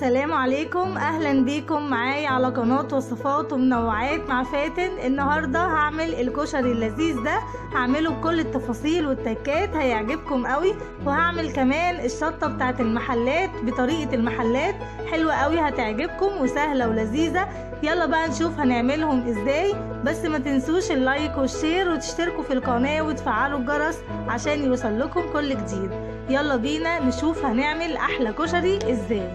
السلام عليكم اهلا بيكم معايا على قناة وصفات ومنوعات مع فاتن النهاردة هعمل الكشري اللذيذ ده هعمله بكل التفاصيل والتكات هيعجبكم قوي وهعمل كمان الشطة بتاعت المحلات بطريقة المحلات حلوة قوي هتعجبكم وسهلة ولذيذة يلا بقى نشوف هنعملهم ازاي بس ما تنسوش اللايك والشير وتشتركوا في القناة وتفعلوا الجرس عشان يوصل لكم كل جديد يلا بينا نشوف هنعمل احلى كشري ازاي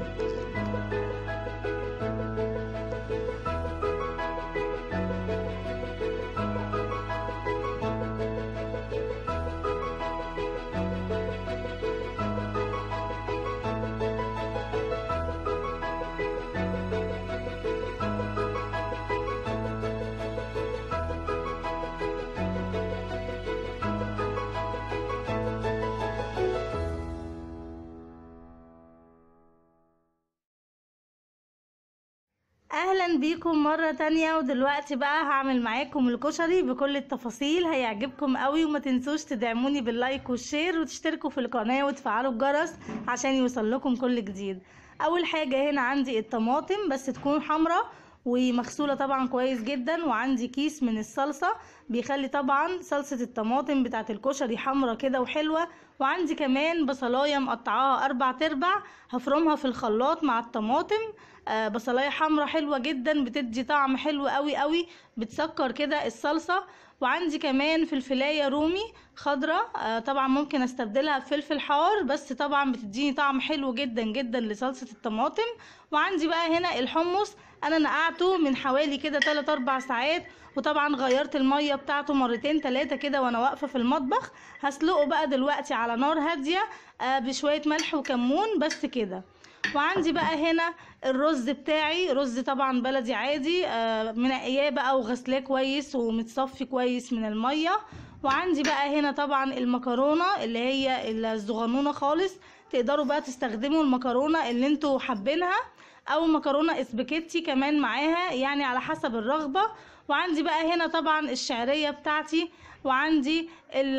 اهلا بيكم مرة تانية ودلوقتي بقى هعمل معاكم الكشري بكل التفاصيل هيعجبكم قوي وما تنسوش تدعموني باللايك والشير وتشتركوا في القناة وتفعلوا الجرس عشان يوصل لكم كل جديد اول حاجة هنا عندي الطماطم بس تكون حمراء ومغسولة طبعا كويس جدا وعندي كيس من الصلصة بيخلي طبعا صلصة الطماطم بتاعت الكشري حمرة كده وحلوة وعندي كمان بصلاية مقطعاها اربع تربع هفرمها في الخلاط مع الطماطم آه بصلاية حمرة حلوة جدا بتدي طعم حلو قوي قوي بتسكر كده الصلصة وعندي كمان فلفلاية رومي خضرة آه طبعا ممكن استبدلها بفلفل حار بس طبعا بتديني طعم حلو جدا جدا لصلصة الطماطم وعندي بقى هنا الحمص انا نقعته من حوالي كده 3 4 ساعات وطبعا غيرت الميه بتاعته مرتين تلاتة كده وانا واقفه في المطبخ هسلقه بقى دلوقتي على نار هاديه آه بشويه ملح وكمون بس كده وعندي بقى هنا الرز بتاعي رز طبعا بلدي عادي آه منقياه بقى وغسلاه كويس ومتصفي كويس من الميه وعندي بقى هنا طبعا المكرونه اللي هي الصغنونه خالص تقدروا بقى تستخدموا المكرونه اللي انتوا حابينها او مكرونه اسباجيتي كمان معاها يعني على حسب الرغبه وعندي بقى هنا طبعا الشعريه بتاعتي وعندي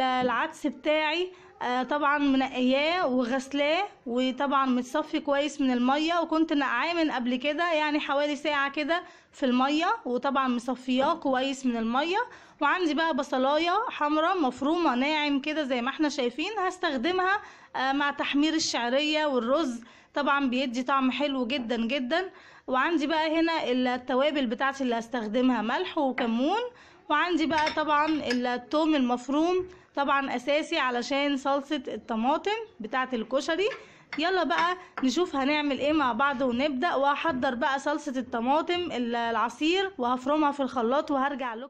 العدس بتاعي آه طبعا منقياه وغسلاه وطبعا متصفي كويس من الميه وكنت نقعاه من قبل كده يعني حوالي ساعه كده في الميه وطبعا مصفياه كويس من الميه وعندي بقى بصلايه حمراء مفرومه ناعم كده زي ما احنا شايفين هستخدمها آه مع تحمير الشعريه والرز طبعا بيدي طعم حلو جدا جدا وعندي بقى هنا التوابل بتاعتي اللي هستخدمها ملح وكمون وعندي بقى طبعا الثوم المفروم طبعا اساسي علشان صلصة الطماطم بتاعة الكشري يلا بقى نشوف هنعمل ايه مع بعض ونبدأ وهحضر بقى صلصة الطماطم العصير وهفرمها في الخلاط وهرجع لكم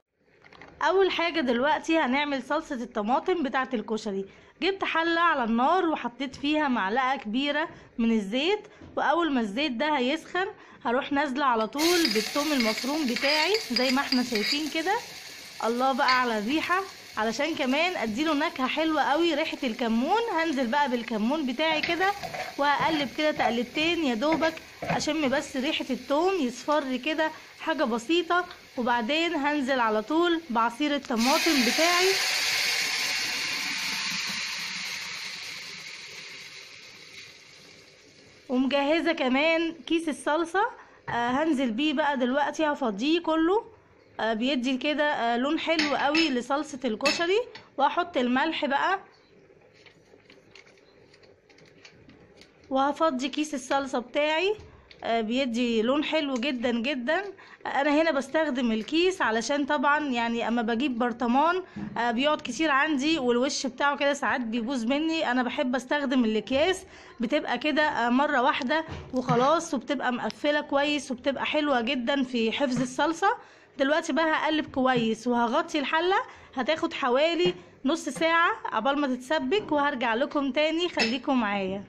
اول حاجة دلوقتي هنعمل صلصة الطماطم بتاعة الكشري جبت حلة على النار وحطيت فيها معلقة كبيرة من الزيت واول ما الزيت ده هيسخن هروح نازلة على طول بالثوم المفروم بتاعي زي ما احنا شايفين كده الله بقى على الريحة علشان كمان اديله نكهة حلوة قوي ريحة الكمون هنزل بقى بالكمون بتاعي كده وهقلب كده تقلبتين يا دوبك اشم بس ريحة التوم يصفر كده حاجة بسيطة وبعدين هنزل على طول بعصير الطماطم بتاعي ومجهزة كمان كيس الصلصة آه هنزل بيه بقى دلوقتي هفضيه كله آه بيدي كده آه لون حلو قوي لصلصة الكشري واحط الملح بقى وهفضي كيس الصلصة بتاعي آه بيدي لون حلو جدا جدا انا هنا بستخدم الكيس علشان طبعا يعني اما بجيب برطمان آه بيقعد كتير عندي والوش بتاعه كده ساعات بيبوظ مني انا بحب استخدم الاكياس بتبقى كده آه مره واحده وخلاص وبتبقى مقفله كويس وبتبقى حلوه جدا في حفظ الصلصه دلوقتي بقى هقلب كويس وهغطي الحله هتاخد حوالي نص ساعه عبال ما تتسبك وهرجع لكم تاني خليكم معايا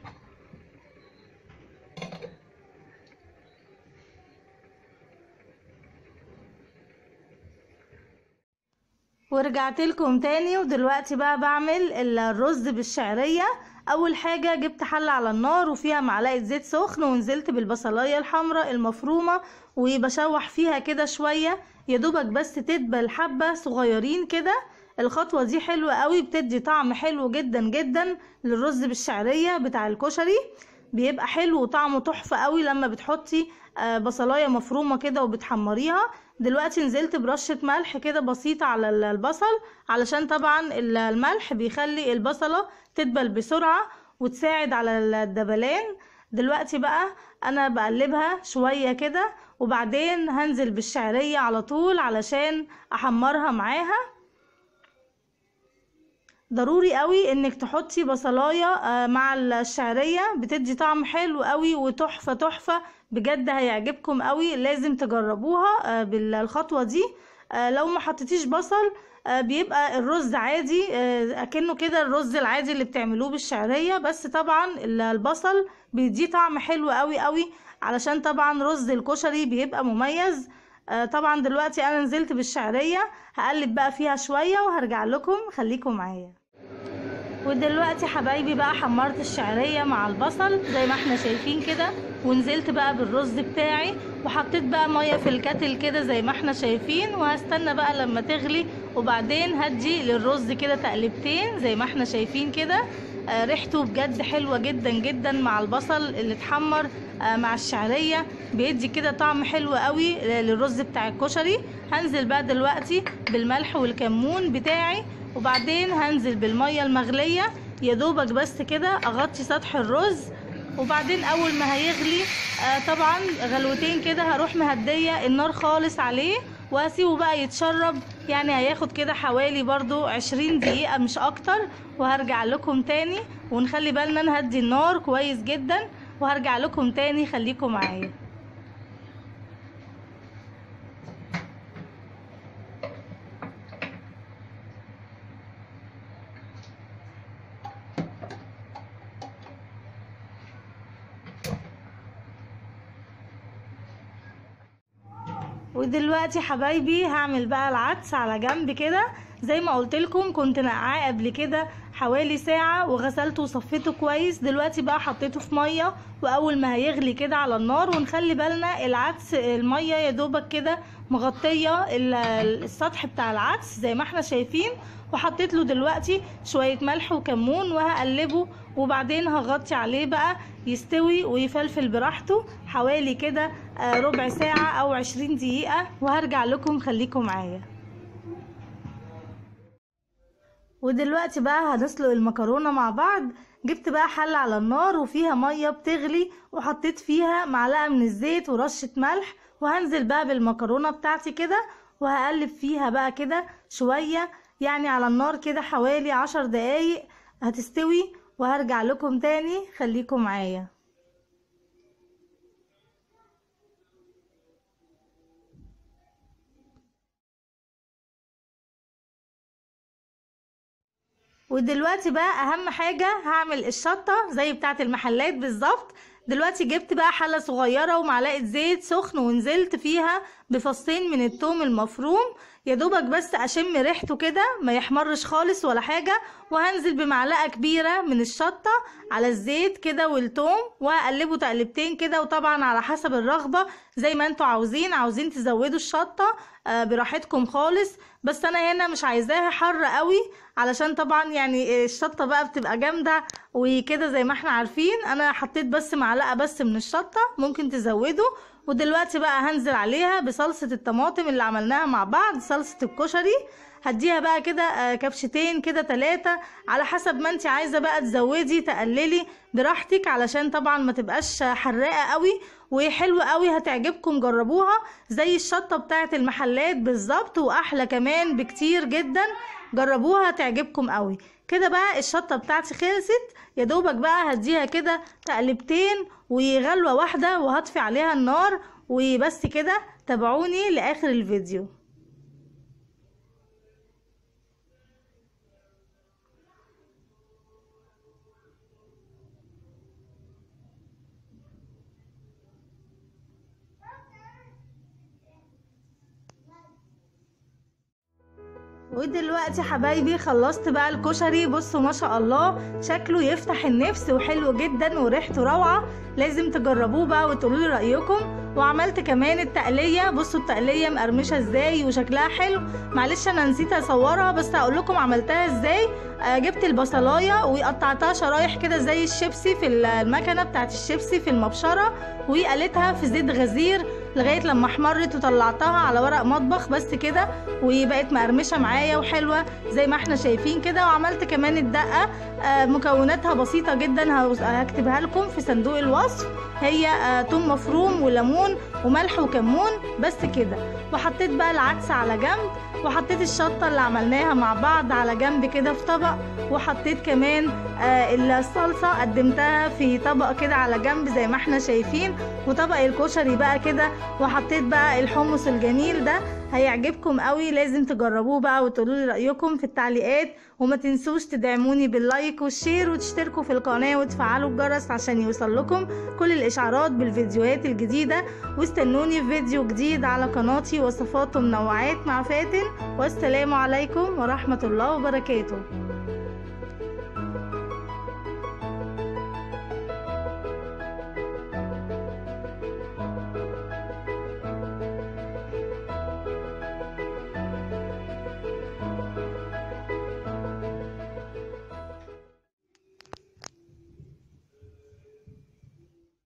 ورجعت لكم تاني ودلوقتي بقى بعمل الرز بالشعرية اول حاجة جبت حلة على النار وفيها معلقة زيت سخن ونزلت بالبصلاية الحمراء المفرومة وبشوح فيها كده شوية يدوبك بس تدبل حبة صغيرين كده الخطوة دي حلوة قوي بتدي طعم حلو جدا جدا للرز بالشعرية بتاع الكشري بيبقى حلو وطعمه تحفة قوي لما بتحطي آه، بصلاية مفرومة كده وبتحمريها دلوقتي نزلت برشة ملح كده بسيطة على ال- البصل علشان طبعا ال- الملح بيخلي البصلة تدبل بسرعة وتساعد على الدبلان دلوقتي بقى انا بقلبها شوية كده وبعدين هنزل بالشعرية على طول علشان احمرها معاها ضروري قوي انك تحطي بصلايه آه، مع الشعريه بتدي طعم حلو قوي وتحفه تحفه بجد هيعجبكم قوي لازم تجربوها آه، بالخطوه دي آه، لو ما حطيتيش بصل آه، بيبقى الرز عادي آه، اكنه كده الرز العادي اللي بتعملوه بالشعريه بس طبعا ال- البصل بيديه طعم حلو قوي قوي علشان طبعا رز الكشري بيبقى مميز آه، طبعا دلوقتي انا نزلت بالشعريه هقلب بقى فيها شويه وهرجع لكم خليكم معايا ودلوقتي حبايبي بقى حمرت الشعرية مع البصل زي ما احنا شايفين كده ونزلت بقى بالرز بتاعي وحطيت بقى مية في الكتل كده زي ما احنا شايفين وهستنى بقى لما تغلي وبعدين هدي للرز كده تقلبتين زي ما احنا شايفين كده آه، ريحته بجد حلوة جدا جدا مع البصل اللي اتحمر آه، مع الشعرية بيدي كده طعم حلو قوي للرز بتاع الكشري هنزل بقى دلوقتي بالملح والكمون بتاعي وبعدين هنزل بالمية المغلية يا دوبك بس كده اغطي سطح الرز وبعدين اول ما هيغلي آه طبعا غلوتين كده هروح مهدية النار خالص عليه وهسيبه بقى يتشرب يعني هياخد كده حوالي برضو عشرين دقيقة مش اكتر وهرجع لكم تاني ونخلي بالنا نهدي النار كويس جدا وهرجع لكم تاني خليكم معايا ودلوقتي حبايبي هعمل بقى العدس على جنب كده زي ما قلت لكم كنت نقعاه قبل كده حوالي ساعة وغسلته وصفيته كويس دلوقتي بقى حطيته في مية واول ما هيغلي كده على النار ونخلي بالنا العدس المية يا دوبك كده مغطية ال- السطح بتاع العدس زي ما احنا شايفين وحطيت له دلوقتي شوية ملح وكمون وهقلبه وبعدين هغطي عليه بقى يستوي ويفلفل براحته حوالي كده آه، ربع ساعة او عشرين دقيقة وهرجع لكم خليكم معايا ودلوقتي بقى هنسلق المكرونة مع بعض جبت بقى حلة على النار وفيها مية بتغلي وحطيت فيها معلقة من الزيت ورشة ملح وهنزل بقى بالمكرونة بتاعتي كده وهقلب فيها بقى كده شوية يعني على النار كده حوالي عشر دقايق هتستوي وهرجع لكم تاني خليكم معايا ودلوقتي بقى اهم حاجة هعمل الشطة زي بتاعة المحلات بالظبط دلوقتي جبت بقى حلة صغيرة ومعلقة زيت سخن ونزلت فيها بفصين من التوم المفروم يا دوبك بس اشم ريحته كده ما يحمرش خالص ولا حاجة وهنزل بمعلقة كبيرة من الشطة على الزيت كده والثوم وهقلبه تقلبتين كده وطبعا على حسب الرغبة زي ما انتوا عاوزين عاوزين تزودوا الشطة آه، براحتكم خالص بس انا هنا مش عايزاها حر قوي علشان طبعا يعني الشطة بقى بتبقى جامدة وكده زي ما احنا عارفين انا حطيت بس معلقة بس من الشطة ممكن تزودوا ودلوقتي بقى هنزل عليها بصلصة الطماطم اللي عملناها مع بعض صلصة الكشري هديها بقى كده آه، كبشتين كده تلاتة على حسب ما انت عايزة بقى تزودي تقللي براحتك علشان طبعا ما تبقاش حراقة قوي وحلوة قوي هتعجبكم جربوها زي الشطة بتاعت المحلات بالظبط واحلى كمان بكتير جدا جربوها هتعجبكم قوي كده بقى الشطة بتاعتي خلصت يا دوبك بقى هديها كده تقلبتين وغلوة واحدة وهطفي عليها النار وبس كده تابعوني لاخر الفيديو ودلوقتي حبايبي خلصت بقى الكشري بصوا ما شاء الله شكله يفتح النفس وحلو جدا وريحته روعة لازم تجربوه بقى وتقولوا لي رأيكم وعملت كمان التقليه بصوا التقليه مقرمشه ازاي وشكلها حلو معلش انا نسيت اصورها بس هقول لكم عملتها ازاي آه جبت البصلايه وقطعتها شرايح كده زي الشيبسي في المكنه بتاعت الشيبسي في المبشره وقليتها في زيت غزير لغايه لما احمرت وطلعتها على ورق مطبخ بس كده وبقت مقرمشه معايا وحلوه زي ما احنا شايفين كده وعملت كمان الدقه آه مكوناتها بسيطه جدا هكتبها لكم في صندوق الوصف هي آه توم مفروم وليمون وملح وكمون بس كده وحطيت بقى العدس على جنب وحطيت الشطه اللي عملناها مع بعض على جنب كده في طبق وحطيت كمان آه الصلصه قدمتها في طبق كده على جنب زي ما احنا شايفين وطبق الكشري بقى كده وحطيت بقى الحمص الجميل ده هيعجبكم قوي لازم تجربوه بقى وتقولوا لي رايكم في التعليقات وما تنسوش تدعموني باللايك والشير وتشتركوا في القناه وتفعلوا الجرس عشان يوصل لكم كل الاشعارات بالفيديوهات الجديده واستنوني في فيديو جديد على قناتي وصفات ومنوعات مع فاتن والسلام عليكم ورحمه الله وبركاته